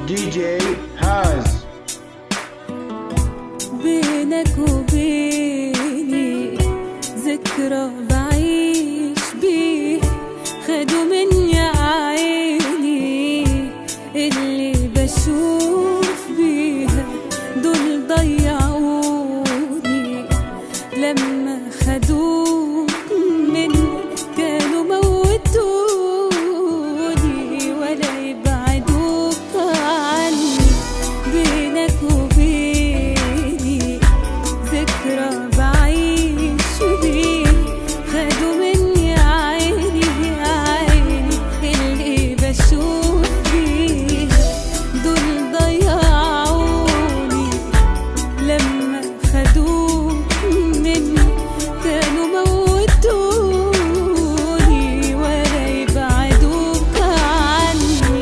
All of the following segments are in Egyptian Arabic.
دي جي هاز بينك وبيني ذكرى بعيش بيه خدوا مني عيني اللي بشوف بيها دول ضيعوني لما خدوك مني كانوا موتوني ولا يبعدوك عني بينك وبيني ذكرى بعيش بيه خدوا مني عيني عيني اللي بشوف بيها دول ضيعوني لما خدوك مني كانوا موتوني ولا يبعدوك عني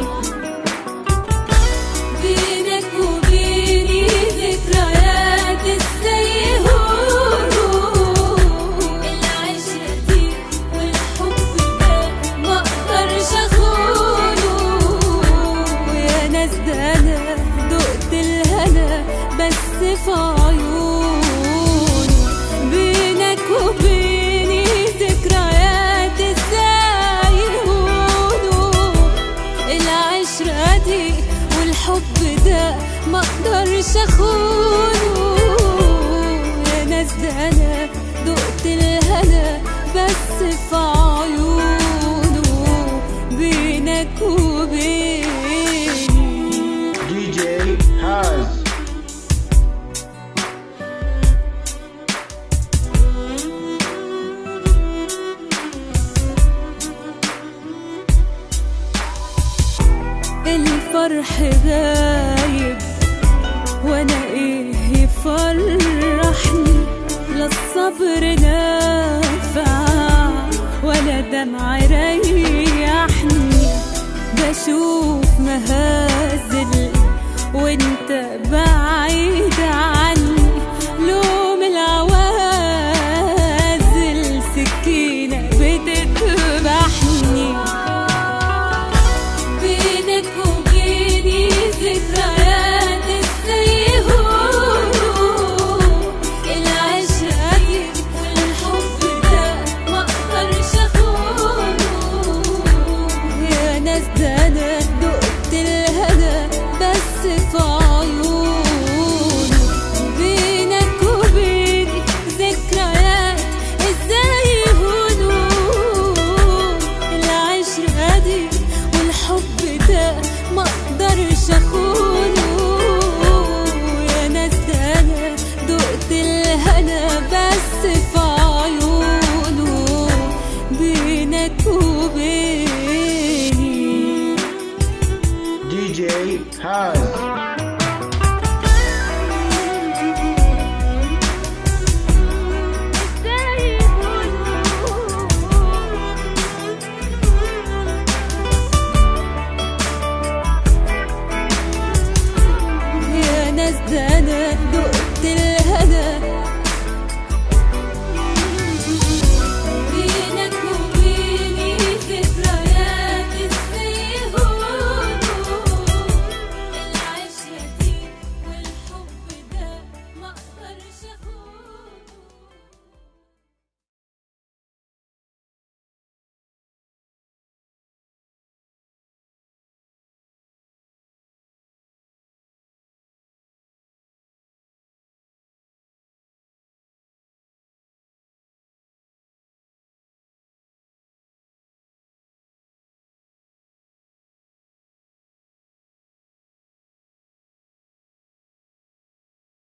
بينك وبيني ذكريات ازاي يهونوا العشرة دي والحب ده ما اقدرش اخونه يا ناس ده انا دقت الهنا بس في عيونه بينك وبيني ذكريات ازاي يهونوا العشرة دي والحب ده ما اقدرش اخونه يا ناس ده انا دقت الهنا بس في عيونه بينك وبيني دي جي هاز الفرح غايب وانا ايه يفرحني لا الصبر نافع ولا دمع ريحني بشوف مهازل وانت بعيد عني لوم العوازل سكينة بتذبحني بينك وبيني ذكريات ازاي يهونوا العشرة دي والحب ده ما اقدرش اخونه يا ناس ده انا دقت الهنا بس في عيونه بينك وبيني ذكريات ازاي يهونوا العشرة دي والحب ده ما اقدرش اخونه يا ناس ده انا دقت الهنا بس في عيونه بينك وبيني دي جي هاز